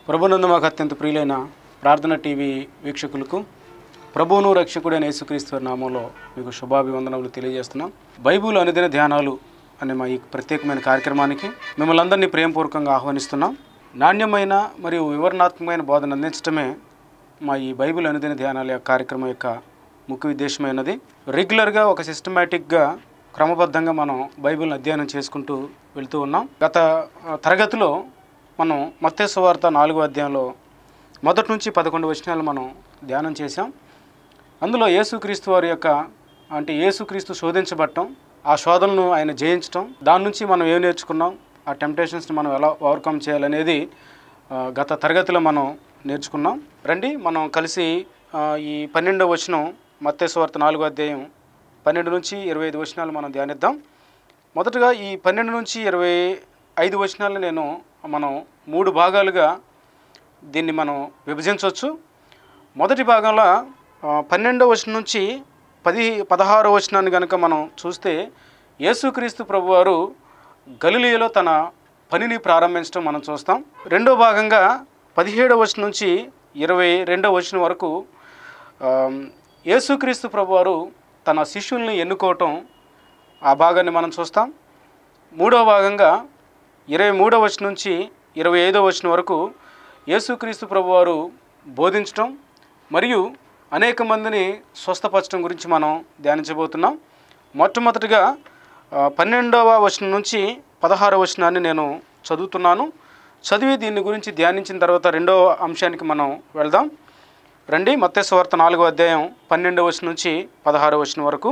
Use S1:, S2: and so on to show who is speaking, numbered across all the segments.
S1: ప్రభునందు మాకు అత్యంత ప్రియులైన ప్రార్థన టీవీ వీక్షకులకు ప్రభువును రక్షకుడైన యేసుక్రీస్తు వారి నామంలో మీకు శుభాభివందనములు తెలియజేస్తున్నాం బైబుల్ అనుదిన ధ్యానాలు అనే మా ఈ ప్రత్యేకమైన కార్యక్రమానికి మిమ్మల్ని అందరినీ ప్రేమపూర్వకంగా ఆహ్వానిస్తున్నాం నాణ్యమైన మరియు వివరణాత్మకమైన బోధన అందించడమే మా ఈ బైబిల్ అనుదిన ధ్యానాల యొక్క కార్యక్రమం యొక్క ముఖ్య ఉద్దేశమైనది రెగ్యులర్గా ఒక సిస్టమేటిక్గా క్రమబద్ధంగా మనం బైబిల్ని అధ్యయనం చేసుకుంటూ వెళ్తూ ఉన్నాం గత ఆ, తరగతిలో మనం మత్తేసు వార్త నాలుగో అధ్యాయంలో మొదటి నుంచి పదకొండు వచనాలు మనం ధ్యానం చేశాం అందులో యేసుక్రీస్తు వారి యొక్క అంటే యేసుక్రీస్తు శోధించబడటం ఆ శోధనను ఆయన జయించటం దాని నుంచి మనం ఏం నేర్చుకున్నాం ఆ టెంప్టేషన్స్ని మనం ఎలా ఓవర్కమ్ చేయాలనేది ఆ, గత తరగతిలో మనం నేర్చుకున్నాం రండి మనం కలిసి ఆ, ఈ పన్నెండవ వచనం మత్తేశ్వార్త నాలుగో అధ్యాయం పన్నెండు నుంచి ఇరవై ఐదు వచనాలు మనం ధ్యానిద్దాం మొదటగా ఈ పన్నెండు నుంచి ఇరవై ఐదు వచనాలు నేను మనం మూడు భాగాలుగా దీన్ని మనం విభజించవచ్చు మొదటి భాగంలో ఆ, పన్నెండవ వచనం నుంచి పది పదహారో వచనాన్ని కనుక మనం చూస్తే యేసుక్రీస్తు ప్రభువారు గలిలియలో తన పనిని ప్రారంభించడం మనం చూస్తాం రెండో భాగంగా పదిహేడవ వచనం నుంచి ఇరవై రెండవ వచనం వరకు ఆ, యేసుక్రీస్తు ప్రభువారు తన శిష్యుల్ని ఎన్నుకోవటం ఆ భాగాన్ని మనం చూస్తాం మూడవ భాగంగా ఇరవై మూడవ వచనం నుంచి ఇరవై ఐదవ వచనం వరకు యేసుక్రీస్తు ప్రభువారు బోధించటం మరియు అనేక మందిని స్వస్థపరచడం గురించి మనం ధ్యానించబోతున్నాం మొట్టమొదటిగా ఆ, పన్నెండవ వచనం నుంచి పదహారవ వచనాన్ని నేను చదువుతున్నాను చదివి దీని గురించి ధ్యానించిన తర్వాత రెండవ అంశానికి మనం వెళ్దాం రండి మత్తేశ్వార్త నాలుగో అధ్యాయం పన్నెండవ వచనం నుంచి పదహారవ వచనం వరకు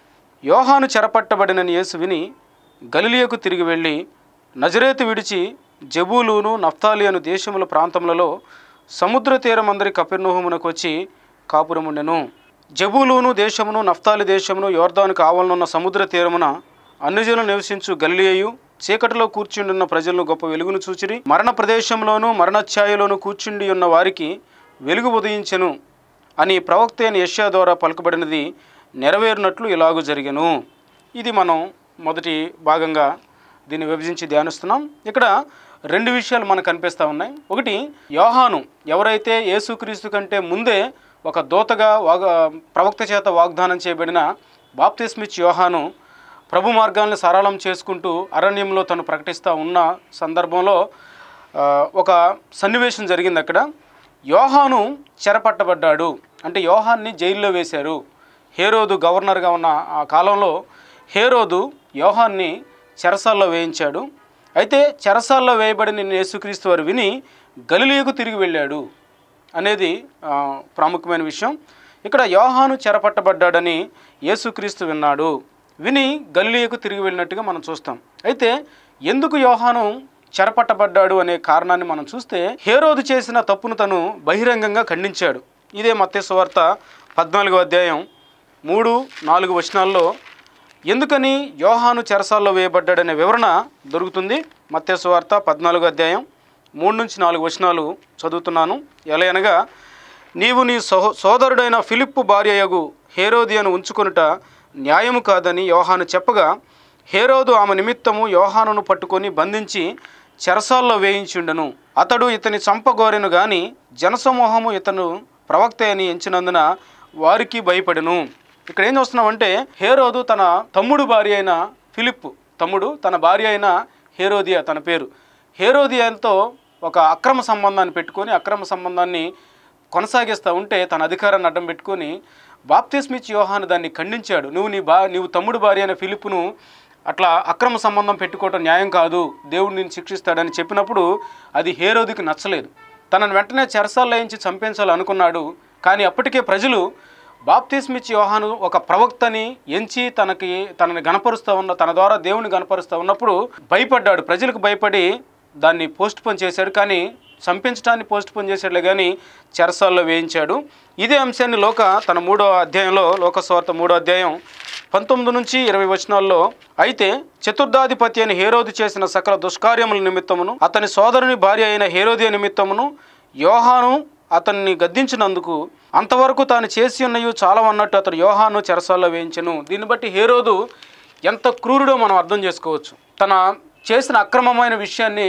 S1: యోహాను చెరపట్టబడినని యేసు విని గలిలియకు తిరిగి వెళ్ళి నజరేతు విడిచి జబూలును నఫ్తాలి అను దేశముల ప్రాంతములలో సముద్ర తీరమందరి కపిర్నోహమునకు వచ్చి కాపురముండెను జబూలును దేశమును నఫ్తాలి దేశమును యోర్దాను కావాలనున్న సముద్ర తీరమున అన్యజనులు నివసించు గలిలియయు చీకటిలో కూర్చుండున్న ప్రజలను గొప్ప వెలుగును చూచిరి మరణ ప్రదేశంలోను మరణఛాయలోను కూర్చుండి ఉన్న వారికి వెలుగు ఉదయించెను అని ప్రవక్త అయిన యష్యా ద్వారా పలుకబడినది నెరవేరినట్లు ఇలాగూ జరిగెను ఇది మనం మొదటి భాగంగా దీన్ని విభజించి ధ్యానిస్తున్నాం ఇక్కడ రెండు విషయాలు మనకు కనిపిస్తూ ఉన్నాయి ఒకటి యోహాను ఎవరైతే యేసుక్రీస్తు కంటే ముందే ఒక దూతగా వాగ ప్రవక్త చేత వాగ్దానం చేయబడిన బాప్తిస్మిచ్ యోహాను ప్రభు మార్గాల్ని సరళం చేసుకుంటూ అరణ్యంలో తను ప్రకటిస్తూ ఉన్న సందర్భంలో ఆ, ఒక సన్నివేశం జరిగింది అక్కడ యోహాను చెరపట్టబడ్డాడు అంటే యోహాన్ని జైల్లో వేశారు హేరోదు గవర్నర్గా ఉన్న ఆ కాలంలో హేరోదు యోహాన్ని చెరసాల్లో వేయించాడు అయితే చెరసాల్లో వేయబడిన యేసుక్రీస్తు వారు విని గలిలియకు తిరిగి వెళ్ళాడు అనేది ఆ, ప్రాముఖ్యమైన విషయం ఇక్కడ యోహాను చెరపట్టబడ్డాడని యేసుక్రీస్తు విన్నాడు విని గలిలియకు తిరిగి వెళ్ళినట్టుగా మనం చూస్తాం అయితే ఎందుకు యోహాను చెరపట్టబడ్డాడు అనే కారణాన్ని మనం చూస్తే హేరోదు చేసిన తప్పును తను బహిరంగంగా ఖండించాడు ఇదే మత్తేసు వార్త పద్నాలుగో అధ్యాయం మూడు నాలుగు వచనాల్లో ఎందుకని యోహాను చెరసాల్లో వేయబడ్డాడనే వివరణ దొరుకుతుంది మత్తేసు వార్త పద్నాలుగో అధ్యాయం మూడు నుంచి నాలుగు వచనాలు చదువుతున్నాను ఎలా అనగా నీవు నీ సహో సోదరుడైన ఫిలిప్పు భార్యయగు హేరోదియను ఉంచుకొనుట న్యాయము కాదని యోహాను చెప్పగా హేరోదు ఆమె నిమిత్తము యోహానును పట్టుకొని బంధించి చెరసాల్లో వేయించుండెను అతడు ఇతని చంపగోరెను గాని జనసమూహము ఇతను ప్రవక్త అని ఎంచినందున వారికి భయపడెను ఇక్కడ ఏం చూస్తున్నామంటే హేరోదు తన తమ్ముడు భార్య అయిన ఫిలిప్ తమ్ముడు తన భార్య అయిన హేరోదియా తన పేరు హేరోదియాతో ఒక అక్రమ సంబంధాన్ని పెట్టుకొని అక్రమ సంబంధాన్ని కొనసాగిస్తూ ఉంటే తన అధికారాన్ని అడ్డం పెట్టుకొని బాప్తిస్మిచ్ యోహాను దాన్ని ఖండించాడు నువ్వు నీ బా నీవు తమ్ముడు భార్య అయిన ఫిలిప్ను అట్లా అక్రమ సంబంధం పెట్టుకోవటం న్యాయం కాదు దేవుడు నేను శిక్షిస్తాడని చెప్పినప్పుడు అది హేరోదికి నచ్చలేదు తనను వెంటనే చెరసాల్లో వేయించి చంపించాలనుకున్నాడు కానీ అప్పటికే ప్రజలు బాప్తిస్మిచ్ యోహాను ఒక ప్రవక్తని ఎంచి తనకి తనని గనపరుస్తూ ఉన్న తన ద్వారా దేవుని గనపరుస్తూ ఉన్నప్పుడు భయపడ్డాడు ప్రజలకు భయపడి దాన్ని పోస్ట్ పోన్ చేశాడు కానీ చంపించడాన్ని పోస్ట్ పోన్ చేశాడులే కానీ చెరసాల్లో వేయించాడు ఇదే అంశాన్ని లోక తన మూడో అధ్యాయంలో లోకస్వార్త మూడో అధ్యాయం పంతొమ్మిది నుంచి ఇరవై వచనాల్లో అయితే చతుర్థాధిపతి అయిన హేరోది చేసిన సకల దుష్కార్యముల నిమిత్తమును అతని సోదరుని భార్య అయిన హేరోదియ నిమిత్తమును యోహాను అతన్ని గద్దించినందుకు అంతవరకు తాను చేసి ఉన్నయు చాలా అన్నట్టు అతడు యోహాను చెరసాల్లో వేయించెను దీన్ని బట్టి హేరోదు ఎంత క్రూరుడో మనం అర్థం చేసుకోవచ్చు తన చేసిన అక్రమమైన విషయాన్ని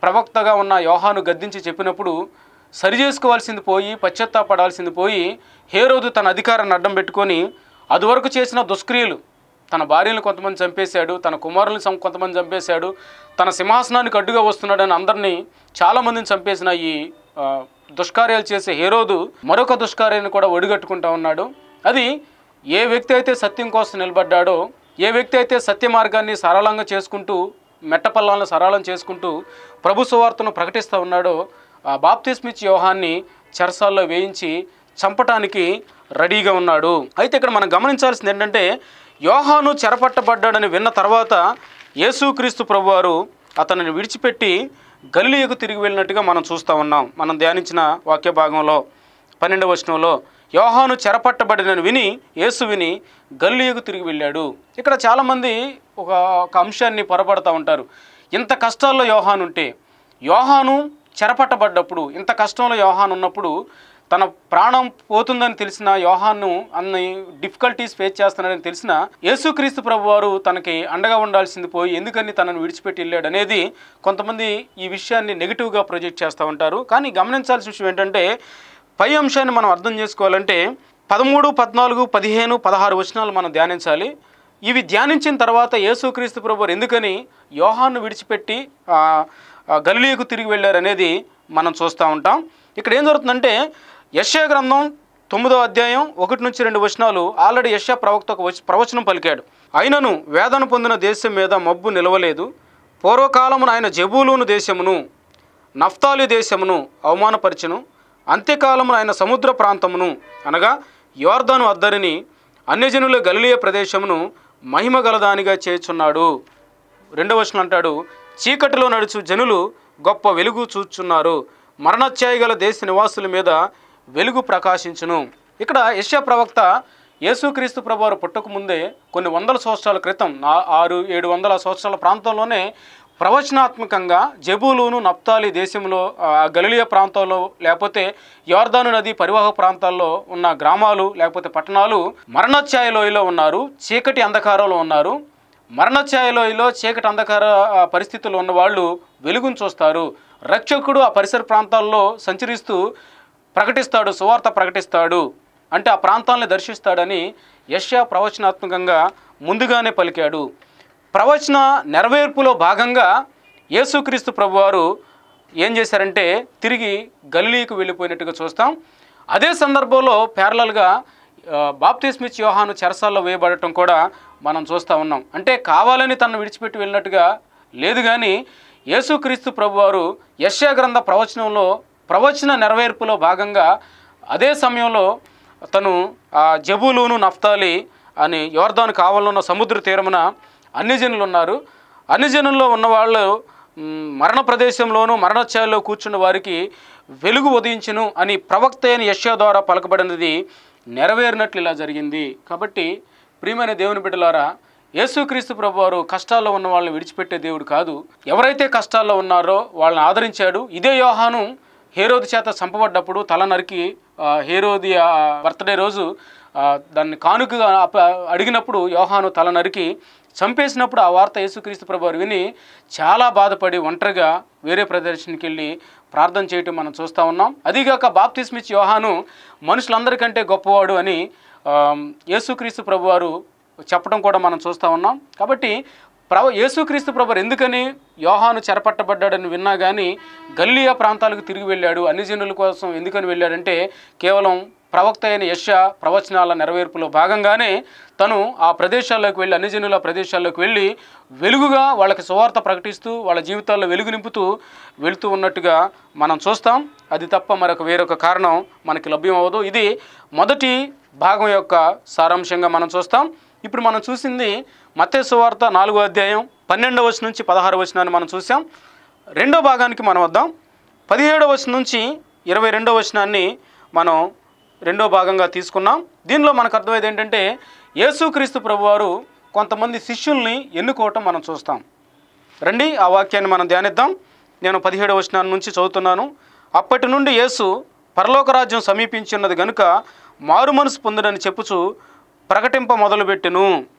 S1: ప్రవక్తగా ఉన్న యోహాను గద్దించి చెప్పినప్పుడు సరి చేసుకోవాల్సింది పోయి పశ్చాత్తాపడాల్సింది పోయి హేరోదు తన అధికారాన్ని అడ్డం పెట్టుకొని అదివరకు చేసిన దుష్క్రియలు తన భార్యను కొంతమంది చంపేశాడు తన కుమారులను సం- కొంతమంది చంపేశాడు తన సింహాసనానికి అడ్డుగా వస్తున్నాడని అందరినీ చాలామందిని చంపేసిన ఈ ఆ, దుష్కార్యాలు చేసే హేరోదు మరొక దుష్కార్యాన్ని కూడా ఒడిగట్టుకుంటా ఉన్నాడు అది ఏ వ్యక్తి అయితే సత్యం కోసం నిలబడ్డాడో ఏ వ్యక్తి అయితే సత్య మార్గాన్ని సరళంగా చేసుకుంటూ మెట్టపల్లాలను సరళం చేసుకుంటూ ప్రభు సువార్తను ప్రకటిస్తూ ఉన్నాడో ఆ బాప్తిస్మిచ్ యోహాన్ని చెరసాల్లో వేయించి చంపటానికి రెడీగా ఉన్నాడు అయితే ఇక్కడ మనం గమనించాల్సింది ఏంటంటే యోహాను చెరపట్టబడ్డాడని విన్న తర్వాత యేసుక్రీస్తు ప్రభువారు అతనిని విడిచిపెట్టి గలిలియకు తిరిగి వెళ్ళినట్టుగా మనం చూస్తూ ఉన్నాం మనం ధ్యానించిన వాక్య భాగంలో పన్నెండవ వచనంలో యోహాను చెరపట్టబడినని విని యేసు విని గల్లియకు తిరిగి వెళ్ళాడు ఇక్కడ చాలామంది ఒక ఒక అంశాన్ని పొరపడతా ఉంటారు ఇంత కష్టాల్లో యోహాను ఉంటే యోహాను చెరపట్టబడ్డప్పుడు ఇంత కష్టంలో యోహాను ఉన్నప్పుడు తన ప్రాణం పోతుందని తెలిసిన యోహాను అన్ని డిఫికల్టీస్ ఫేస్ చేస్తున్నాడని తెలిసిన యేసుక్రీస్తు ప్రభు వారు తనకి అండగా ఉండాల్సింది పోయి ఎందుకని తనను విడిచిపెట్టి వెళ్ళాడు అనేది కొంతమంది ఈ విషయాన్ని నెగిటివ్గా ప్రొజెక్ట్ చేస్తూ ఉంటారు కానీ గమనించాల్సిన విషయం ఏంటంటే పై అంశాన్ని మనం అర్థం చేసుకోవాలంటే పదమూడు పద్నాలుగు పదిహేను పదహారు వచనాలు మనం ధ్యానించాలి ఇవి ధ్యానించిన తర్వాత యేసుక్రీస్తు ప్రభు ఎందుకని యోహాను విడిచిపెట్టి ఆ, ఆ, గలిలియకు తిరిగి వెళ్ళారనేది మనం చూస్తూ ఉంటాం ఇక్కడ ఏం జరుగుతుందంటే యశ్యా గ్రంథం తొమ్మిదో అధ్యాయం ఒకటి నుంచి రెండు వచనాలు ఆల్రెడీ యశ్యా ప్రవక్త ఒక వచ- ప్రవచనం పలికాడు అయినను వేదన పొందిన దేశం మీద మబ్బు నిలవలేదు పూర్వకాలమున ఆయన జబూలూను దేశమును నఫ్తాలి దేశమును అవమానపరిచెను అంత్యకాలమున ఆయన సముద్ర ప్రాంతమును అనగా యోర్దాను అద్దరిని అన్యజనుల గలిలియ ప్రదేశమును మహిమ గలదానిగా చేర్చున్నాడు రెండవ వచనం అంటాడు చీకటిలో నడుచు జనులు గొప్ప వెలుగు చూచున్నారు మరణఛాయ గల దేశ నివాసుల మీద వెలుగు ప్రకాశించును ఇక్కడ యశ్యా ప్రవక్త యేసుక్రీస్తు ప్రభువారు పుట్టక ముందే కొన్ని వందల సంవత్సరాల క్రితం నా- ఆరు ఏడు వందల సంవత్సరాల ప్రాంతంలోనే ప్రవచనాత్మకంగా జబూలును నప్తాలి దేశంలో ఆ, గలిలియ ప్రాంతంలో లేకపోతే యోర్దాను నది పరివాహ ప్రాంతాల్లో ఉన్న గ్రామాలు లేకపోతే పట్టణాలు మరణఛాయ లోయలో ఉన్నారు చీకటి అంధకారంలో ఉన్నారు మరణఛాయలోయలో చీకటి అంధకార ఆ, పరిస్థితుల్లో ఉన్న వాళ్ళు వెలుగును చూస్తారు రక్షకుడు ఆ పరిసర ప్రాంతాల్లో సంచరిస్తూ ప్రకటిస్తాడు సువార్త ప్రకటిస్తాడు అంటే ఆ ప్రాంతాలను దర్శిస్తాడని యష్యా ప్రవచనాత్మకంగా ముందుగానే పలికాడు ప్రవచన నెరవేర్పులో భాగంగా యేసుక్రీస్తు ప్రభువారు ఏం చేశారంటే తిరిగి గలిలీకి వెళ్ళిపోయినట్టుగా చూస్తాం అదే సందర్భంలో ప్యారలల్గా బాప్తిస్మిచ్ యోహాను చెరసాల్లో వేయబడటం కూడా మనం చూస్తూ ఉన్నాం అంటే కావాలని తనను విడిచిపెట్టి వెళ్ళినట్టుగా లేదు కానీ యేసుక్రీస్తు ప్రభువారు యశ్యా గ్రంథ ప్రవచనంలో ప్రవచన నెరవేర్పులో భాగంగా అదే సమయంలో తను ఆ జబూలును నఫ్తాలి అని యోర్దాను కావాలన్న ఉన్న సముద్ర తీరమున అన్ని జనులు ఉన్నారు అన్ని జనుల్లో ఉన్న వాళ్ళు మ్, మరణ ప్రదేశంలోనూ మరణఛాయలో కూర్చున్న వారికి వెలుగు ఉదయించును అని ప్రవక్త అయిన యశ్యా ద్వారా పలకబడినది నెరవేరినట్లు ఇలా జరిగింది కాబట్టి ప్రియమైన దేవుని బిడ్డలారా యేసుక్రీస్తు ప్రభువారు కష్టాల్లో ఉన్న వాళ్ళని విడిచిపెట్టే దేవుడు కాదు ఎవరైతే కష్టాల్లో ఉన్నారో వాళ్ళని ఆదరించాడు ఇదే యోహాను హేరోది చేత చంపబడ్డప్పుడు తల నరికి ఆ, హేరోది ఆ బర్త్డే రోజు ఆ, దాన్ని కానుకగా అప్ప- అడిగినప్పుడు యోహాను తల నరికి చంపేసినప్పుడు ఆ వార్త యేసుక్రీస్తు ప్రభువారు విని చాలా బాధపడి ఒంటరిగా వేరే ప్రదర్శనకి వెళ్ళి ప్రార్థన చేయటం మనం చూస్తూ ఉన్నాం అదిగాక బాప్తిస్మిచ్ యోహాను మనుషులందరికంటే గొప్పవాడు అని ఆ, యేసుక్రీస్తు ప్రభువారు చెప్పడం కూడా మనం చూస్తూ ఉన్నాం కాబట్టి ప్రవ యేసుక్రీస్తు ప్రభు ఎందుకని యోహాను చెరపట్టబడ్డాడని విన్నా కానీ గల్లియా ప్రాంతాలకు తిరిగి వెళ్ళాడు అన్ని జనుల కోసం ఎందుకని వెళ్ళాడంటే కేవలం ప్రవక్త అయిన యశ ప్రవచనాల నెరవేర్పులో భాగంగానే తను ఆ ప్రదేశాల్లోకి వెళ్ళి అన్ని జనుల ప్రదేశాల్లోకి వెళ్ళి వెలుగుగా వాళ్ళకి సువార్త ప్రకటిస్తూ వాళ్ళ జీవితాల్లో వెలుగు నింపుతూ వెళుతూ ఉన్నట్టుగా మనం చూస్తాం అది తప్ప మరొక వేరొక కారణం మనకి లభ్యం అవ్వదు ఇది మొదటి భాగం యొక్క సారాంశంగా మనం చూస్తాం ఇప్పుడు మనం చూసింది మత్తయి సువార్త నాలుగో అధ్యాయం పన్నెండవ వచనం నుంచి పదహారు వచనాన్ని మనం చూసాం రెండో భాగానికి మనం వద్దాం పదిహేడవ వచనం నుంచి ఇరవై రెండవ వచనాన్ని మనం రెండో భాగంగా తీసుకున్నాం దీనిలో మనకు అర్థమయ్యేది ఏంటంటే యేసుక్రీస్తు ప్రభువారు కొంతమంది శిష్యుల్ని ఎన్నుకోవటం మనం చూస్తాం రండి ఆ వాక్యాన్ని మనం ధ్యానిద్దాం నేను పదిహేడవ వచనాన్ని నుంచి చదువుతున్నాను అప్పటి నుండి యేసు పరలోక రాజ్యం సమీపించున్నది గనుక మారు మనసు పొందుడని చెప్పుచు ప్రకటింప మొదలుపెట్టెను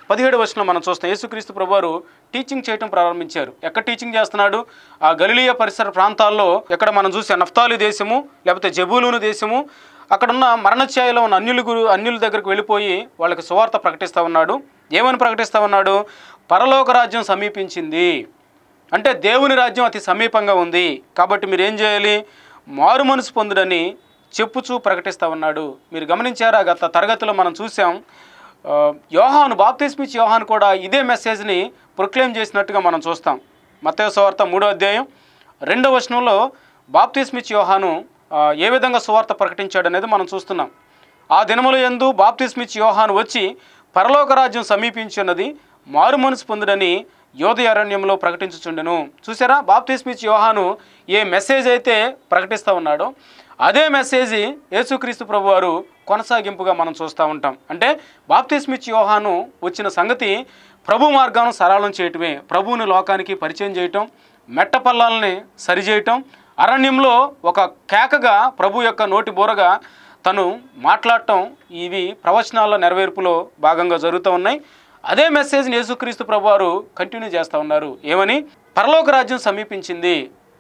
S1: పదిహేడు వచనంలో మనం చూస్తాం యేసుక్రీస్తు ప్రభువారు టీచింగ్ చేయటం ప్రారంభించారు ఎక్కడ టీచింగ్ చేస్తున్నాడు ఆ గలిలియ పరిసర ప్రాంతాల్లో ఎక్కడ మనం చూసే నఫ్తాలి దేశము లేకపోతే జబూలూను దేశము అక్కడున్న మరణఛాయలో ఉన్న అన్యుల గురు అన్యుల దగ్గరకు వెళ్ళిపోయి వాళ్ళకి సువార్త ప్రకటిస్తూ ఉన్నాడు ఏమని ప్రకటిస్తూ ఉన్నాడు పరలోక రాజ్యం సమీపించింది అంటే దేవుని రాజ్యం అతి సమీపంగా ఉంది కాబట్టి మీరు ఏం చేయాలి మారు మనసు పొందుడని చెప్పుచూ ప్రకటిస్తూ ఉన్నాడు మీరు గమనించారా గత తరగతిలో మనం చూసాం ఆ, యోహాను బాప్తిస్మిచ్ యోహాను కూడా ఇదే మెసేజ్ని ప్రొక్లెయిమ్ చేసినట్టుగా మనం చూస్తాం మత్తయి సువార్త మూడో అధ్యాయం రెండవ వచనంలో బాప్తిస్మిచ్ యోహాను ఆ, ఏ విధంగా సువార్త ప్రకటించాడు అనేది మనం చూస్తున్నాం ఆ దినముల యందు బాప్తిస్మిచ్ యోహాను వచ్చి పరలోక రాజ్యం సమీపించున్నది మారు మనసు పొందుడని యోధయ అరణ్యంలో ప్రకటించుచుండెను చూసారా బాప్తిస్మిచ్ యోహాను ఏ మెసేజ్ అయితే ప్రకటిస్తూ ఉన్నాడో అదే మెసేజ్ యేసుక్రీస్తు ప్రభు వారు కొనసాగింపుగా మనం చూస్తూ ఉంటాం అంటే బాప్తిస్మిచ్ యోహాను వచ్చిన సంగతి ప్రభు మార్గాన్ని సరళం చేయటమే ప్రభువుని లోకానికి పరిచయం చేయటం మెట్టపల్లాలని సరిచేయటం అరణ్యంలో ఒక కేకగా ప్రభు యొక్క నోటి బోరగా తను మాట్లాడటం ఇవి ప్రవచనాల నెరవేర్పులో భాగంగా జరుగుతూ ఉన్నాయి అదే మెసేజ్ని యేసుక్రీస్తు ప్రభువారు కంటిన్యూ చేస్తూ ఉన్నారు ఏమని పరలోక రాజ్యం సమీపించింది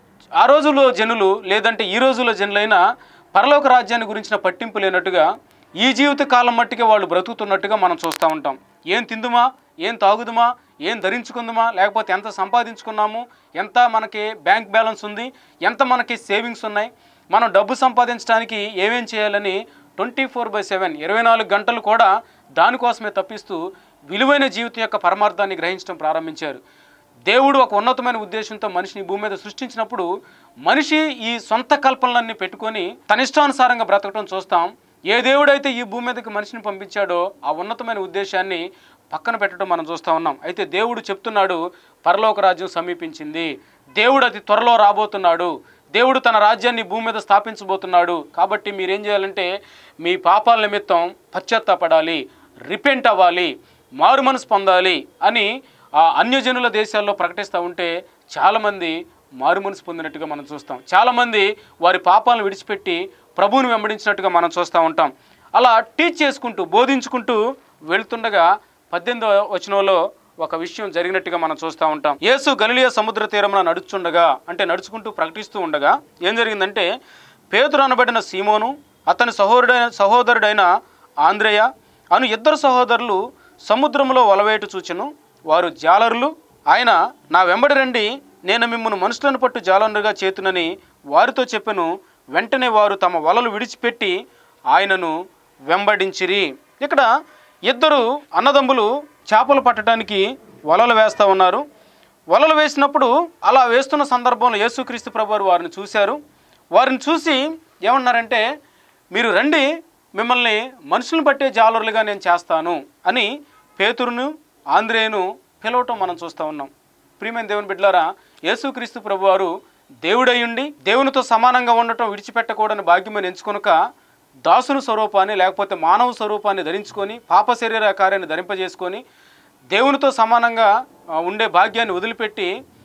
S1: ఆ రోజుల్లో జనులు లేదంటే ఈ రోజుల్లో జనులైనా పరలోక రాజ్యాన్ని గురించిన పట్టింపు లేనట్టుగా ఈ జీవిత కాలం మట్టికి వాళ్ళు బ్రతుకుతున్నట్టుగా మనం చూస్తూ ఉంటాం ఏం తిందుమా ఏం తాగుదుమా ఏం ధరించుకుందామా లేకపోతే ఎంత సంపాదించుకున్నాము ఎంత మనకి బ్యాంక్ బ్యాలెన్స్ ఉంది ఎంత మనకి సేవింగ్స్ ఉన్నాయి మనం డబ్బు సంపాదించడానికి ఏమేం చేయాలని ట్వంటీ ఫోర్ బై సెవెన్ ఇరవై నాలుగు గంటలు కూడా దానికోసమే తప్పిస్తూ విలువైన జీవితం యొక్క పరమార్థాన్ని గ్రహించడం ప్రారంభించారు దేవుడు ఒక ఉన్నతమైన ఉద్దేశంతో మనిషిని ఈ భూమి మీద సృష్టించినప్పుడు మనిషి ఈ సొంత కల్పనలన్నీ పెట్టుకొని తన ఇష్టానుసారంగా బ్రతకడం చూస్తాం ఏ దేవుడైతే ఈ భూమి మీదకి మనిషిని పంపించాడో ఆ ఉన్నతమైన ఉద్దేశాన్ని పక్కన పెట్టడం మనం చూస్తూ ఉన్నాం అయితే దేవుడు చెప్తున్నాడు పరలోక రాజ్యం సమీపించింది దేవుడు అతి త్వరలో రాబోతున్నాడు దేవుడు తన రాజ్యాన్ని భూమి మీద స్థాపించబోతున్నాడు కాబట్టి మీరేం చేయాలంటే మీ పాపాల నిమిత్తం పశ్చాత్తాపడాలి రిపెంట్ అవ్వాలి మారు మనసు పొందాలి అని ఆ అన్యజనుల దేశాల్లో ప్రకటిస్తూ ఉంటే చాలామంది మారు మనసు పొందినట్టుగా మనం చూస్తాం చాలామంది వారి పాపాలను విడిచిపెట్టి ప్రభువుని వెంబడించినట్టుగా మనం చూస్తూ ఉంటాం అలా టీచ్ చేసుకుంటూ బోధించుకుంటూ వెళ్తుండగా పద్దెనిమిదవ వచనంలో ఒక విషయం జరిగినట్టుగా మనం చూస్తూ ఉంటాం యేసు గలిలియ సముద్ర తీరమున నడుచుండగా అంటే నడుచుకుంటూ ప్రకటిస్తూ ఉండగా ఏం జరిగిందంటే పేతురు అనబడిన సీమోను అతని సహోదరుడైన సహోదరుడైన ఆంధ్రేయ అను ఇద్దరు సహోదరులు సముద్రంలో వలవేటు చూచెను వారు జాలరులు ఆయన నా వెంబడి రండి నేను మిమ్మల్ని మనుషులను పట్టు జాలరుగా చేతునని వారితో చెప్పెను వెంటనే వారు తమ వలలు విడిచిపెట్టి ఆయనను వెంబడించిరి ఇక్కడ ఇద్దరు అన్నదమ్ములు చేపలు పట్టడానికి వలలు వేస్తూ ఉన్నారు వలలు వేసినప్పుడు అలా వేస్తున్న సందర్భంలో యేసుక్రీస్తు ప్రభువారు వారిని చూశారు వారిని చూసి ఏమన్నారంటే మీరు రండి మిమ్మల్ని మనుషులను పట్టే జాలరులుగా నేను చేస్తాను అని పేతురును ఆంధ్రేయును పిలవటం మనం చూస్తూ ఉన్నాం ప్రియమైన దేవుని బిడ్డలారా యేసుక్రీస్తు ప్రభువారు దేవుడయ్యుండి దేవునితో సమానంగా ఉండటం విడిచిపెట్టకూడని భాగ్యమని ఎంచుకొనక దాసుని స్వరూపాన్ని లేకపోతే మానవ స్వరూపాన్ని ధరించుకొని పాప శరీర కార్యాన్ని ధరింపజేసుకొని దేవునితో సమానంగా ఆ, ఉండే భాగ్యాన్ని వదిలిపెట్టి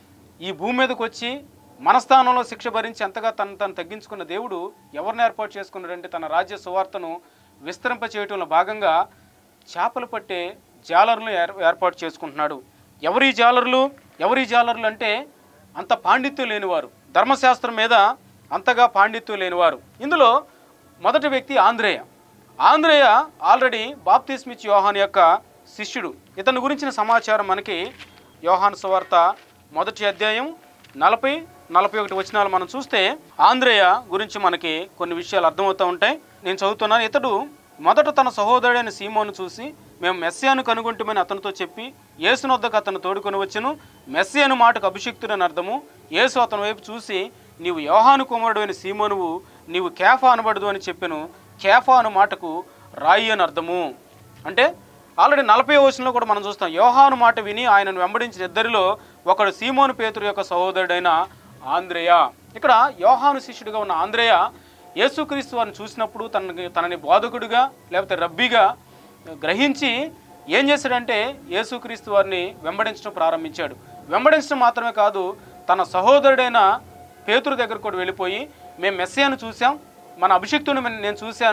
S1: ఈ భూమి మీదకి వచ్చి మన స్థానంలో శిక్ష భరించి ఎంతగా తను తను తగ్గించుకున్న దేవుడు ఎవరిని ఏర్పాటు చేసుకున్నాడంటే తన రాజ్య సువార్తను విస్తరింప చేయటంలో భాగంగా చేపలు పట్టే జాలర్లను ఏర్- ఏర్పాటు చేసుకుంటున్నాడు ఎవరి జాలర్లు ఎవరి జాలర్లు అంటే అంత పాండిత్యం లేనివారు ధర్మశాస్త్రం మీద అంతగా పాండిత్యం లేనివారు ఇందులో మొదటి వ్యక్తి ఆంధ్రేయ ఆంధ్రేయ ఆల్రెడీ బాప్తిస్మిచ్ యోహాన్ యొక్క శిష్యుడు ఇతని గురించిన సమాచారం మనకి యోహాన్ సువార్త మొదటి అధ్యాయం నలభై నలభై ఒకటి వచనాలు మనం చూస్తే ఆంధ్రేయ గురించి మనకి కొన్ని విషయాలు అర్థమవుతూ ఉంటాయి నేను చదువుతున్నాను ఇతడు మొదట తన సహోదరుడైన సీమోను చూసి మేము మెస్సియాను కనుగొంటామని అతనితో చెప్పి యేసును వద్దకు అతను తోడుకొని వచ్చెను మెస్సి అను మాటకు అభిషిక్తుడని అర్థము యేసు అతని వైపు చూసి నీవు యోహాను కుమారుడైన సీమోనువు నీవు కేఫా అనబడదు అని చెప్పెను కేఫా అను మాటకు రాయి అని అర్థము అంటే ఆల్రెడీ నలభై వచనంలో కూడా మనం చూస్తాం యోహాను మాట విని ఆయనను వెంబడించిన ఇద్దరిలో ఒకడు సీమోను పేతురు యొక్క సహోదరుడైన ఆంధ్రేయ ఇక్కడ యోహాను శిష్యుడిగా ఉన్న ఆంధ్రేయ యేసుక్రీస్తు వారిని చూసినప్పుడు తనని తనని బోధకుడిగా లేకపోతే రబ్బీగా గ్రహించి ఏం చేశాడంటే యేసుక్రీస్తు వారిని వెంబడించడం ప్రారంభించాడు వెంబడించడం మాత్రమే కాదు తన సహోదరుడైన పేతురు దగ్గర కూడా వెళ్ళిపోయి మేము మెస్సియాను చూసాం మన అభిషిక్తుని నేను చూశాను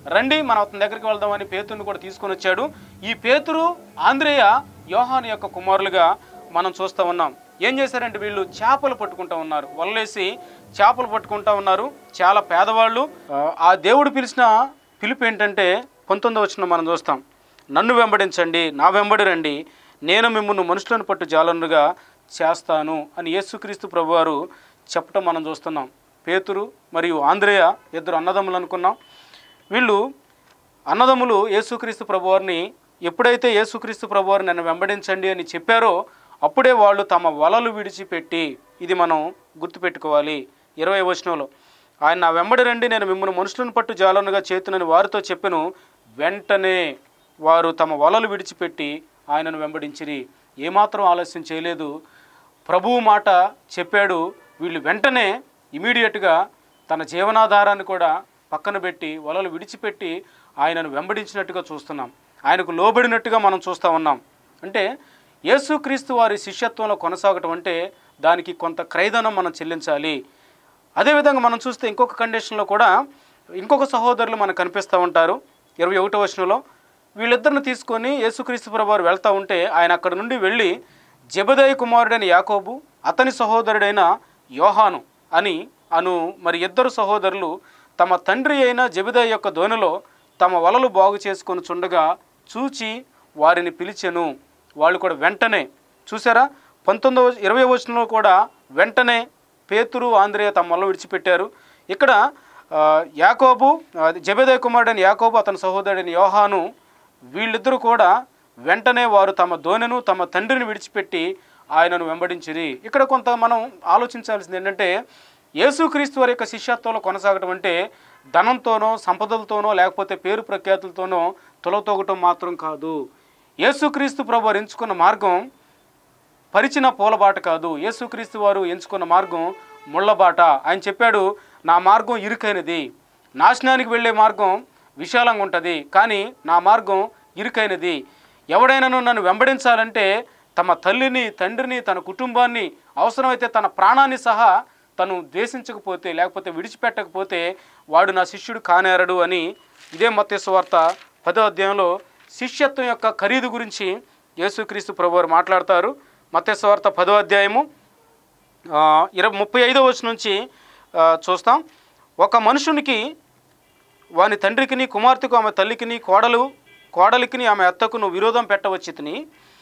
S1: రండి మనం అతని దగ్గరికి వెళ్దామని పేతురుని కూడా తీసుకొని వచ్చాడు ఈ పేతురు ఆంధ్రేయ యోహాను యొక్క కుమారులుగా మనం చూస్తూ ఉన్నాం ఏం చేశారంటే వీళ్ళు చేపలు పట్టుకుంటా ఉన్నారు వల్లేసి చేపలు పట్టుకుంటా ఉన్నారు చాలా పేదవాళ్ళు ఆ, ఆ దేవుడు పిలిచిన పిలుపు ఏంటంటే పంతొమ్మిది వచ్చిన మనం చూస్తాం నన్ను వెంబడించండి నా వెంబడి రండి నేను మిమ్మల్ని మనుషులను పట్టు జాలనుగా చేస్తాను అని యేసుక్రీస్తు ప్రభువారు చెప్పటం మనం చూస్తున్నాం పేతురు మరియు ఆంధ్రేయ ఇద్దరు అన్నదమ్ములు అనుకున్నాం వీళ్ళు అన్నదమ్ములు యేసుక్రీస్తు ప్రభువారిని ఎప్పుడైతే యేసుక్రీస్తు ప్రభువారిని నన్ను వెంబడించండి అని చెప్పారో అప్పుడే వాళ్ళు తమ వలలు విడిచిపెట్టి ఇది మనం గుర్తుపెట్టుకోవాలి ఇరవై వచనంలో ఆయన నా వెంబడి రండి నేను మిమ్మల్ని మనుషులను పట్టు జాలనుగా చేతునని వారితో చెప్పెను వెంటనే వారు తమ వలలు విడిచిపెట్టి ఆయనను వెంబడించిరి ఏమాత్రం ఆలస్యం చేయలేదు ప్రభువు మాట చెప్పాడు వీళ్ళు వెంటనే ఇమీడియట్గా తన జీవనాధారాన్ని కూడా పక్కన పెట్టి వలలు విడిచిపెట్టి ఆయనను వెంబడించినట్టుగా చూస్తున్నాం ఆయనకు లోబడినట్టుగా మనం చూస్తూ ఉన్నాం అంటే యేసుక్రీస్తు వారి శిష్యత్వంలో కొనసాగటం అంటే దానికి కొంత క్రైదనం మనం చెల్లించాలి అదేవిధంగా మనం చూస్తే ఇంకొక కండిషన్లో కూడా ఇంకొక సహోదరులు మనకు కనిపిస్తూ ఉంటారు ఇరవై ఒకటో వచనంలో వీళ్ళిద్దరిని తీసుకొని యేసుక్రీస్తు ప్రభు వారు వెళ్తూ ఉంటే ఆయన అక్కడ నుండి వెళ్ళి జబదయ్య కుమారుడైన యాకోబు అతని సహోదరుడైన యోహాను అని అను మరి ఇద్దరు సహోదరులు తమ తండ్రి అయిన జబిదయ్య యొక్క దోణిలో తమ వలలు బాగు చేసుకొని చుండగా చూచి వారిని పిలిచెను వాళ్ళు కూడా వెంటనే చూసారా పంతొమ్మిదవ ఇరవై వచనంలో కూడా వెంటనే పేతురు ఆంధ్రేయ తమ వల్ల విడిచిపెట్టారు ఇక్కడ ఆ, యాకోబు అది జబేదయ కుమారుడైన యాకోబు అతని సహోదరుడైన యోహాను వీళ్ళిద్దరూ కూడా వెంటనే వారు తమ దోణెను తమ తండ్రిని విడిచిపెట్టి ఆయనను వెంబడించిరి ఇక్కడ కొంత మనం ఆలోచించాల్సింది ఏంటంటే యేసుక్రీస్తు వారి యొక్క శిష్యత్వంలో కొనసాగటం అంటే ధనంతోనో సంపదలతోనో లేకపోతే పేరు ప్రఖ్యాతులతోనో తొలతొగటం మాత్రం కాదు యేసుక్రీస్తు ప్రభు వారు ఎంచుకున్న మార్గం పరిచిన పూలబాట కాదు యేసుక్రీస్తు వారు ఎంచుకున్న మార్గం ముళ్ళబాట ఆయన చెప్పాడు నా మార్గం ఇరుకైనది నాశనానికి వెళ్ళే మార్గం విశాలంగా ఉంటుంది కానీ నా మార్గం ఇరుకైనది ఎవడైనాను నన్ను వెంబడించాలంటే తమ తల్లిని తండ్రిని తన కుటుంబాన్ని అవసరమైతే తన ప్రాణాన్ని సహా తను ద్వేషించకపోతే లేకపోతే విడిచిపెట్టకపోతే వాడు నా శిష్యుడు కానేరడు అని ఇదే మత్స్య వార్త పదో అధ్యాయంలో శిష్యత్వం యొక్క ఖరీదు గురించి యేసుక్రీస్తు ప్రభువారు మాట్లాడతారు మత్స్య వార్త పదో అధ్యాయము ఇరవై ముప్పై ఐదో వచ్చి నుంచి ఆ, చూస్తాం ఒక మనుషునికి వాని తండ్రికిని కుమార్తెకు ఆమె తల్లికిని కోడలు కోడలికిని ఆమె అత్తకును విరోధం పెట్టవచ్చితిని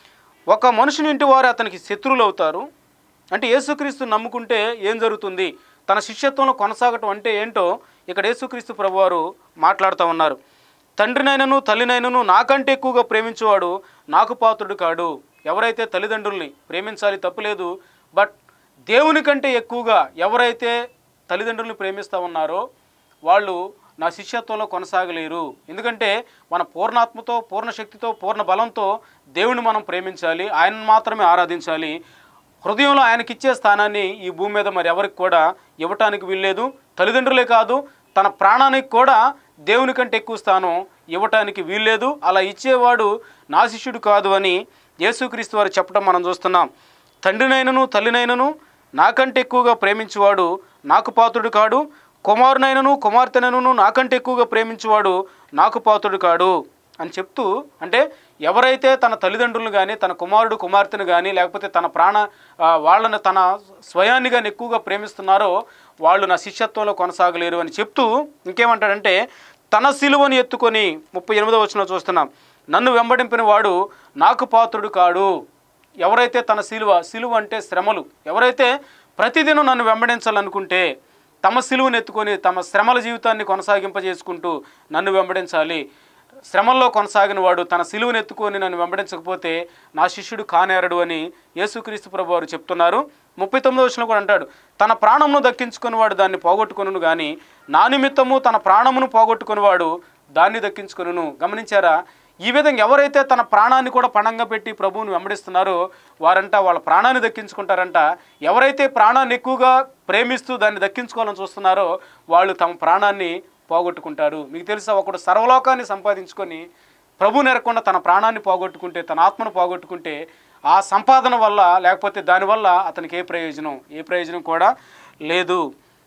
S1: ఒక మనుషుని ఇంటి వారు అతనికి శత్రువులు అవుతారు అంటే యేసుక్రీస్తు నమ్ముకుంటే ఏం జరుగుతుంది తన శిష్యత్వంలో కొనసాగటం అంటే ఏంటో ఇక్కడ యేసుక్రీస్తు ప్రభువారు మాట్లాడుతూ ఉన్నారు తండ్రినైనను తల్లినైనను నాకంటే ఎక్కువగా ప్రేమించేవాడు నాకు పాత్రుడు కాడు ఎవరైతే తల్లిదండ్రుల్ని ప్రేమించాలి తప్పులేదు బట్ దేవుని కంటే ఎక్కువగా ఎవరైతే తల్లిదండ్రుల్ని ప్రేమిస్తూ ఉన్నారో వాళ్ళు నా శిష్యత్వంలో కొనసాగలేరు ఎందుకంటే మన పూర్ణాత్మతో పూర్ణ శక్తితో పూర్ణ బలంతో దేవుని మనం ప్రేమించాలి ఆయనను మాత్రమే ఆరాధించాలి హృదయంలో ఆయనకి ఇచ్చే స్థానాన్ని ఈ భూమి మీద మరి ఎవరికి కూడా ఇవ్వటానికి వీల్లేదు తల్లిదండ్రులే కాదు తన ప్రాణానికి కూడా దేవుని కంటే ఎక్కువ స్థానం ఇవ్వటానికి వీల్లేదు అలా ఇచ్చేవాడు నా శిష్యుడు కాదు అని యేసుక్రీస్తు వారు చెప్పడం మనం చూస్తున్నాం తండ్రినైనను తల్లినైనను నాకంటే ఎక్కువగా ప్రేమించువాడు నాకు పాత్రుడు కాడు కుమారునైనను కుమార్తెనైనను నాకంటే ఎక్కువగా ప్రేమించువాడు నాకు పాత్రుడు కాడు అని చెప్తూ అంటే ఎవరైతే తన తల్లిదండ్రులను కానీ తన కుమారుడు కుమార్తెను కానీ లేకపోతే తన ప్రాణ ఆ, వాళ్ళని తన స్వయాన్ని కానీ ఎక్కువగా ప్రేమిస్తున్నారో వాళ్ళు నా శిష్యత్వంలో కొనసాగలేరు అని చెప్తూ ఇంకేమంటాడంటే తన సిలువను ఎత్తుకొని ముప్పై ఎనిమిదో వచ్చిన చూస్తున్నాం నన్ను వెంబడింపిన వాడు నాకు పాత్రుడు కాడు ఎవరైతే తన సిలువ సిలువ అంటే శ్రమలు ఎవరైతే ప్రతిదినం నన్ను వెంబడించాలనుకుంటే తమ సిలువను ఎత్తుకొని తమ శ్రమల జీవితాన్ని కొనసాగింపజేసుకుంటూ నన్ను వెంబడించాలి శ్రమల్లో కొనసాగిన వాడు తన సిలువను ఎత్తుకొని నన్ను వెంబడించకపోతే నా శిష్యుడు కానేరడు అని యేసుక్రీస్తు ప్రభు వారు చెప్తున్నారు ముప్పై తొమ్మిదో వచ్చిన కూడా అంటాడు తన ప్రాణమును దక్కించుకుని వాడు దాన్ని పోగొట్టుకొనును కానీ నా నిమిత్తము తన ప్రాణమును పోగొట్టుకునివాడు దాన్ని దక్కించుకొనును గమనించారా ఈ విధంగా ఎవరైతే తన ప్రాణాన్ని కూడా పణంగా పెట్టి ప్రభువుని వెంబడిస్తున్నారో వారంట వాళ్ళ ప్రాణాన్ని దక్కించుకుంటారంట ఎవరైతే ప్రాణాన్ని ఎక్కువగా ప్రేమిస్తూ దాన్ని దక్కించుకోవాలని చూస్తున్నారో వాళ్ళు తమ ప్రాణాన్ని పోగొట్టుకుంటారు మీకు తెలుసా ఒకడు సర్వలోకాన్ని సంపాదించుకొని ప్రభు నెరకుండా తన ప్రాణాన్ని పోగొట్టుకుంటే తన ఆత్మను పోగొట్టుకుంటే ఆ సంపాదన వల్ల లేకపోతే దానివల్ల అతనికి ఏ ప్రయోజనం ఏ ప్రయోజనం కూడా లేదు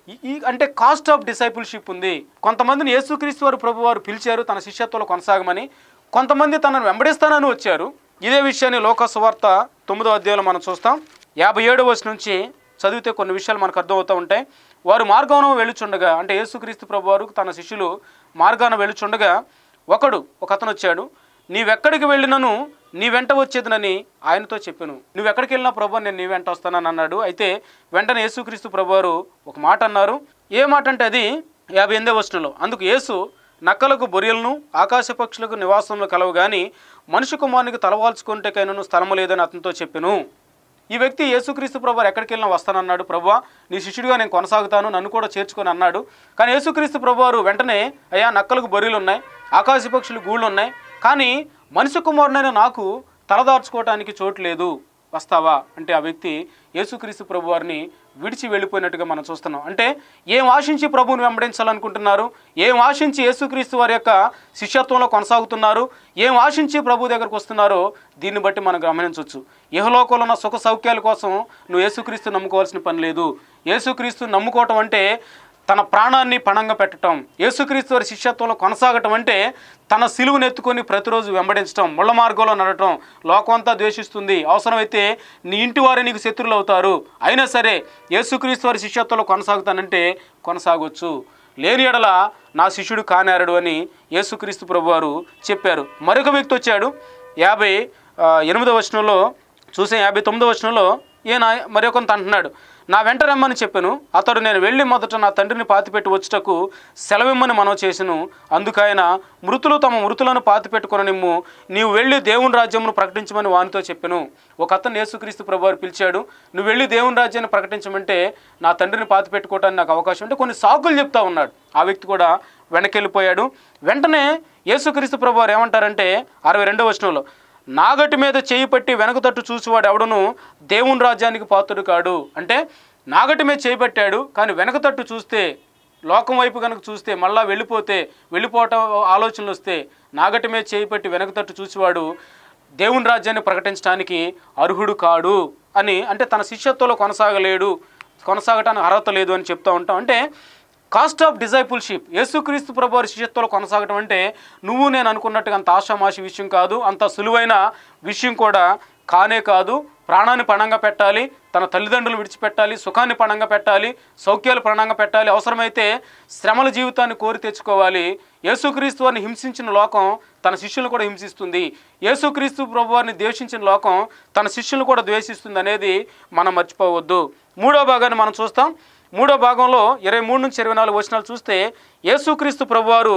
S1: ఈ- ఈ అంటే కాస్ట్ ఆఫ్ డిసైపుల్షిప్ ఉంది కొంతమందిని యేసుక్రీస్తు వారు ప్రభు వారు పిలిచారు తన శిష్యత్వంలో కొనసాగమని కొంతమంది తనను వెంబడిస్తానని వచ్చారు ఇదే విషయాన్ని లోకసువార్త తొమ్మిదో అధ్యాయంలో మనం చూస్తాం యాభై ఏడు వచ్చి నుంచి చదివితే కొన్ని విషయాలు మనకు అర్థమవుతూ ఉంటాయి వారు మార్గంలో వెళ్ళుచుండగా అంటే యేసుక్రీస్తు ప్రభు వారు తన శిష్యులు మార్గాన వెళ్ళుచుండగా ఒకడు ఒక అతను వచ్చాడు నీవెక్కడికి వెళ్ళినను నీ వెంట వచ్చేదినని ఆయనతో చెప్పాను నువ్వు ఎక్కడికి వెళ్ళినా ప్రభు నేను నీ వెంట వస్తానని అన్నాడు అయితే వెంటనే యేసుక్రీస్తు ప్రభు వారు ఒక మాట అన్నారు ఏ మాట అంటే అది యాభై ఎనిమిదో వచనంలో అందుకు యేసు నక్కలకు బొరియలను ఆకాశ పక్షులకు నివాసంలో కలవు గాని మనిషి కుమారునికి తలవాల్చుకుంటేకైనా స్థలము లేదని అతనితో చెప్పెను ఈ వ్యక్తి యేసుక్రీస్తు ప్రభు ఎక్కడికి వెళ్ళినా వస్తానన్నాడు ప్రభు నీ శిష్యుడిగా నేను కొనసాగుతాను నన్ను కూడా చేర్చుకొని అన్నాడు కానీ యేసుక్రీస్తు ప్రభు వారు వెంటనే అయ్యా నక్కలకు బొర్రెలు ఉన్నాయి ఆకాశ పక్షులు గూళ్ళు ఉన్నాయి కానీ మనిషి కుమారునైన నాకు తలదార్చుకోవటానికి చోటు లేదు వస్తావా అంటే ఆ వ్యక్తి యేసుక్రీస్తు ప్రభు వారిని విడిచి వెళ్ళిపోయినట్టుగా మనం చూస్తున్నాం అంటే ఏం ఆశించి ప్రభువుని వెంబడించాలనుకుంటున్నారు ఏం ఆశించి యేసుక్రీస్తు వారి యొక్క శిష్యత్వంలో కొనసాగుతున్నారు ఏం ఆశించి ప్రభు దగ్గరకు వస్తున్నారో దీన్ని బట్టి మనం గమనించవచ్చు ఇహలోకంలో ఉన్న సుఖ సౌఖ్యాల కోసం నువ్వు యేసుక్రీస్తు నమ్ముకోవాల్సిన పని లేదు యేసుక్రీస్తు నమ్ముకోవటం అంటే తన ప్రాణాన్ని పణంగా పెట్టడం యేసుక్రీస్తు వారి శిష్యత్వంలో కొనసాగటం అంటే తన సిలువును ఎత్తుకొని ప్రతిరోజు వెంబడించడం ముళ్ళ మార్గంలో నడటం లోకం అంతా ద్వేషిస్తుంది అవసరమైతే నీ ఇంటి వారే నీకు శత్రువులు అవుతారు అయినా సరే యేసుక్రీస్తు వారి శిష్యత్వంలో కొనసాగుతానంటే కొనసాగొచ్చు లేని ఎడల నా శిష్యుడు కానేరడు అని యేసుక్రీస్తు ప్రభు వారు చెప్పారు మరొక వ్యక్తి వచ్చాడు యాభై ఆ, ఎనిమిదవ వచనంలో చూసే యాభై తొమ్మిదవ వచనంలో ఈయన మరొకంత అంటున్నాడు నా వెంట రమ్మని చెప్పాను అతడు నేను వెళ్ళి మొదట నా తండ్రిని పాతిపెట్టి వచ్చుటకు సెలవిమ్మని మనం చేసెను అందుకైన మృతులు తమ మృతులను పాతిపెట్టుకుని నిమ్ము నీవు వెళ్ళి దేవుని రాజ్యమును ప్రకటించమని వానితో చెప్పాను ఒక అతను యేసుక్రీస్తు ప్రభు వారు పిలిచాడు నువ్వు వెళ్ళి దేవుని రాజ్యాన్ని ప్రకటించమంటే నా తండ్రిని పాతిపెట్టుకోవడానికి నాకు అవకాశం అంటే కొన్ని సాకులు చెప్తా ఉన్నాడు ఆ వ్యక్తి కూడా వెనకెళ్ళిపోయాడు వెంటనే యేసుక్రీస్తు ప్రభు వారు ఏమంటారంటే అరవై రెండవ వచనంలో నాగటి మీద చేయి పట్టి వెనక తట్టు చూసేవాడు ఎవడను దేవుని రాజ్యానికి పాత్రుడు కాడు అంటే నాగటి మీద చేయి పెట్టాడు కానీ వెనక తట్టు చూస్తే లోకం వైపు కనుక చూస్తే మళ్ళా వెళ్ళిపోతే వెళ్ళిపోవటం ఆలోచనలు వస్తే నాగటి మీద చేయి పెట్టి వెనక తట్టు చూసేవాడు దేవుని రాజ్యాన్ని ప్రకటించడానికి అర్హుడు కాడు అని అంటే తన శిష్యత్వంలో కొనసాగలేడు కొనసాగటానికి అర్హత లేదు అని చెప్తూ ఉంటాం అంటే కాస్ట్ ఆఫ్ డిజైపుల్షిప్ యేసుక్రీస్తు ప్రభు వారి శిష్యత్వంలో కొనసాగటం అంటే నువ్వు నేను అనుకున్నట్టుగా అంత ఆషామాషి విషయం కాదు అంత సులువైన విషయం కూడా కానే కాదు ప్రాణాన్ని పణంగా పెట్టాలి తన తల్లిదండ్రులు విడిచిపెట్టాలి సుఖాన్ని పణంగా పెట్టాలి సౌఖ్యాలు పణంగా పెట్టాలి అవసరమైతే శ్రమల జీవితాన్ని కోరి తెచ్చుకోవాలి యేసుక్రీస్తు వారిని హింసించిన లోకం తన శిష్యులను కూడా హింసిస్తుంది యేసుక్రీస్తు ప్రభు వారిని ద్వేషించిన లోకం తన శిష్యులను కూడా ద్వేషిస్తుంది అనేది మనం మర్చిపోవద్దు మూడో భాగాన్ని మనం చూస్తాం మూడో భాగంలో ఇరవై మూడు నుంచి ఇరవై నాలుగు వచనాలు చూస్తే యేసుక్రీస్తు ప్రభువారు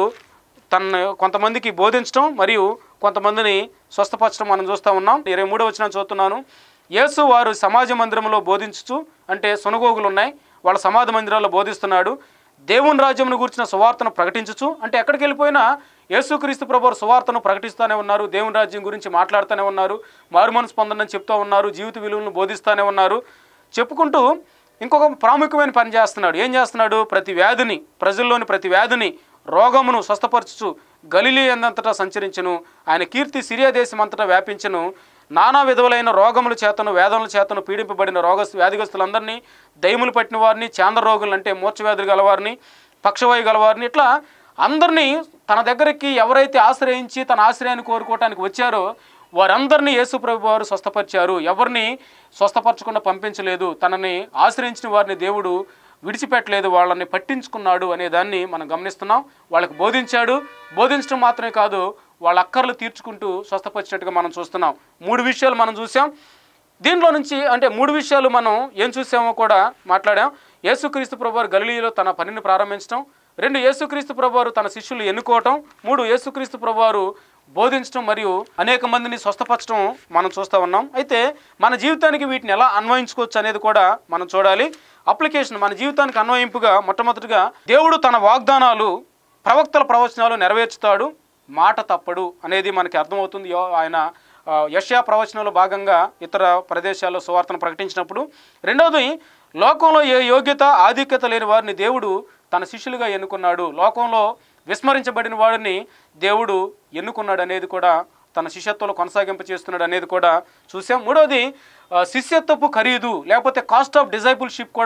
S1: తన కొంతమందికి బోధించడం మరియు కొంతమందిని స్వస్థపరచడం మనం చూస్తూ ఉన్నాం ఇరవై మూడో వచనం చూస్తున్నాను యేసు వారు సమాజ మందిరంలో బోధించుచు అంటే సునగోగులు ఉన్నాయి వాళ్ళ సమాధి మందిరాల్లో బోధిస్తున్నాడు దేవుని రాజ్యమును గురించిన సువార్తను ప్రకటించుచు అంటే ఎక్కడికి వెళ్ళిపోయినా యేసుక్రీస్తు ప్రభు వారు సువార్తను ప్రకటిస్తూనే ఉన్నారు దేవుని రాజ్యం గురించి మాట్లాడుతూనే ఉన్నారు మారుమనసు పొందని చెప్తూ ఉన్నారు జీవిత విలువలను బోధిస్తూనే ఉన్నారు చెప్పుకుంటూ ఇంకొక ప్రాముఖ్యమైన పని చేస్తున్నాడు ఏం చేస్తున్నాడు ప్రతి వ్యాధిని ప్రజల్లోని ప్రతి వ్యాధిని రోగమును స్వస్థపరచుచు గలిలీ అంతటా సంచరించను ఆయన కీర్తి సిరియా దేశం అంతటా వ్యాపించను నానా విధములైన రోగముల చేతను వేదముల చేతను పీడింపబడిన రోగ వ్యాధిగ్రస్తులందరినీ దయములు పట్టిన వారిని చాంద్ర రోగులు అంటే మూర్ఛవ్యాధులు గలవారిని పక్షవాయు గలవారిని ఇట్లా అందరినీ తన దగ్గరికి ఎవరైతే ఆశ్రయించి తన ఆశ్రయాన్ని కోరుకోవటానికి వచ్చారో వారందరినీ యేసు ప్రభు వారు స్వస్థపరిచారు ఎవరిని స్వస్థపరచకుండా పంపించలేదు తనని ఆశ్రయించిన వారిని దేవుడు విడిచిపెట్టలేదు వాళ్ళని పట్టించుకున్నాడు అనే దాన్ని మనం గమనిస్తున్నాం వాళ్ళకి బోధించాడు బోధించడం మాత్రమే కాదు వాళ్ళ అక్కర్లు తీర్చుకుంటూ స్వస్థపరిచినట్టుగా మనం చూస్తున్నాం మూడు విషయాలు మనం చూసాం దీనిలో నుంచి అంటే మూడు విషయాలు మనం ఏం చూసామో కూడా మాట్లాడాం యేసుక్రీస్తు ప్రభువారు గలిలీలో తన పనిని ప్రారంభించడం రెండు యేసుక్రీస్తు ప్రభువారు తన శిష్యులు ఎన్నుకోవటం మూడు యేసుక్రీస్తు ప్రభువారు బోధించడం మరియు అనేక మందిని స్వస్థపరచడం మనం చూస్తూ ఉన్నాం అయితే మన జీవితానికి వీటిని ఎలా అన్వయించుకోవచ్చు అనేది కూడా మనం చూడాలి అప్లికేషన్ మన జీవితానికి అన్వయింపుగా మొట్టమొదటిగా దేవుడు తన వాగ్దానాలు ప్రవక్తల ప్రవచనాలు నెరవేర్చుతాడు మాట తప్పడు అనేది మనకి అర్థమవుతుంది యో- ఆయన ఆ, యెషయా ప్రవచనంలో భాగంగా ఇతర ప్రదేశాల్లో సువార్తను ప్రకటించినప్పుడు రెండవది లోకంలో ఏ యోగ్యత ఆధిక్యత లేని వారిని దేవుడు తన శిష్యులుగా ఎన్నుకున్నాడు లోకంలో విస్మరించబడిన వాడిని దేవుడు ఎన్నుకున్నాడు అనేది కూడా తన శిష్యత్వంలో కొనసాగింప చేస్తున్నాడు అనేది కూడా చూసాం మూడవది ఆ, శిష్యత్వపు ఖరీదు లేకపోతే కాస్ట్ ఆఫ్ డిజైబుల్షిప్ కూడా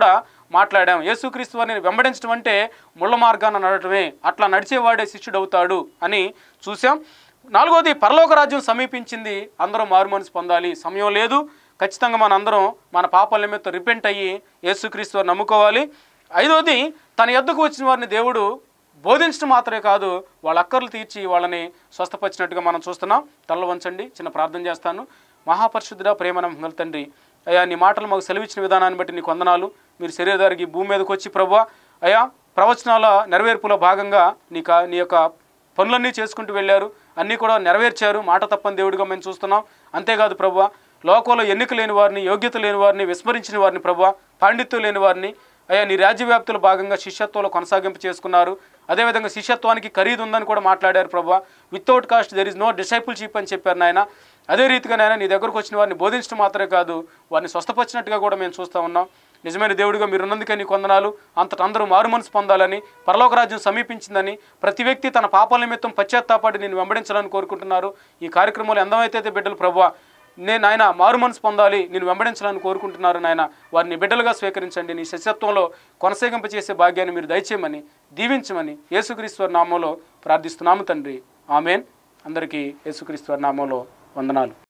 S1: మాట్లాడాం యేసుక్రీస్తు వారిని వెంబడించడం అంటే ముళ్ళ మార్గాన నడటమే అట్లా నడిచేవాడే శిష్యుడు అవుతాడు అని చూసాం నాలుగోది పరలోక రాజ్యం సమీపించింది అందరం మారు మనసు పొందాలి సమయం లేదు ఖచ్చితంగా మన అందరం మన పాపాల నిమిత్తం రిపెంట్ అయ్యి యేసుక్రీస్తు వారిని నమ్ముకోవాలి ఐదోది తన ఎద్దుకు వచ్చిన వారిని దేవుడు బోధించడం మాత్రమే కాదు వాళ్ళ అక్కర్లు తీర్చి వాళ్ళని స్వస్థపరిచినట్టుగా మనం చూస్తున్నాం తల్ల వంచండి చిన్న ప్రార్థన చేస్తాను మహాపరిశుద్ధుడ ప్రేమ నమ్మకం తండ్రి అయ్యా నీ మాటలు మాకు సెలవిచ్చిన విధానాన్ని బట్టి నీకు వందనాలు మీరు శరీరధారికి భూమి మీదకి వచ్చి ప్రభా అయ్యా ప్రవచనాల నెరవేర్పులో భాగంగా నీ కా నీ యొక్క పనులన్నీ చేసుకుంటూ వెళ్ళారు అన్నీ కూడా నెరవేర్చారు మాట తప్పని దేవుడిగా మేము చూస్తున్నాం అంతేకాదు ప్రభు లోకంలో ఎన్నిక లేని వారిని యోగ్యత లేని వారిని విస్మరించిన వారిని ప్రభు పాండిత్యం లేని వారిని అయ్యా నీ రాజ్యవ్యాప్తుల భాగంగా శిష్యత్వంలో కొనసాగింపు చేసుకున్నారు అదేవిధంగా శిష్యత్వానికి ఖరీదు ఉందని కూడా మాట్లాడారు ప్రభు without cost there is no discipleship అని చెప్పారు నాయన అదే రీతిగా నాయన నీ దగ్గరకు వచ్చిన వారిని బోధించడం మాత్రమే కాదు వారిని స్వస్థపరిచినట్టుగా కూడా మేము చూస్తూ ఉన్నాం నిజమైన దేవుడిగా మీరు ఉన్నందుకే నీ కొందనాలు అంతట అందరూ మారు మనసు పొందాలని పరలోక రాజ్యం సమీపించిందని ప్రతి వ్యక్తి తన పాపాల నిమిత్తం పశ్చాత్తాపడి నేను వెంబడించాలని కోరుకుంటున్నారు ఈ కార్యక్రమంలో ఎంతమైతే బిడ్డలు ప్రభు నేను ఆయన మారు మనసు పొందాలి నేను వెంబడించాలని కోరుకుంటున్నారు నాయన వారిని బిడ్డలుగా స్వీకరించండి నీ శిష్యత్వంలో కొనసాగింప చేసే భాగ్యాన్ని మీరు దయచేయమని దీవించమని యేసుక్రీశ్వర నామంలో ప్రార్థిస్తున్నాము తండ్రి ఆమెన్ అందరికీ యేసుక్రీశ్వర నామంలో వందనాలు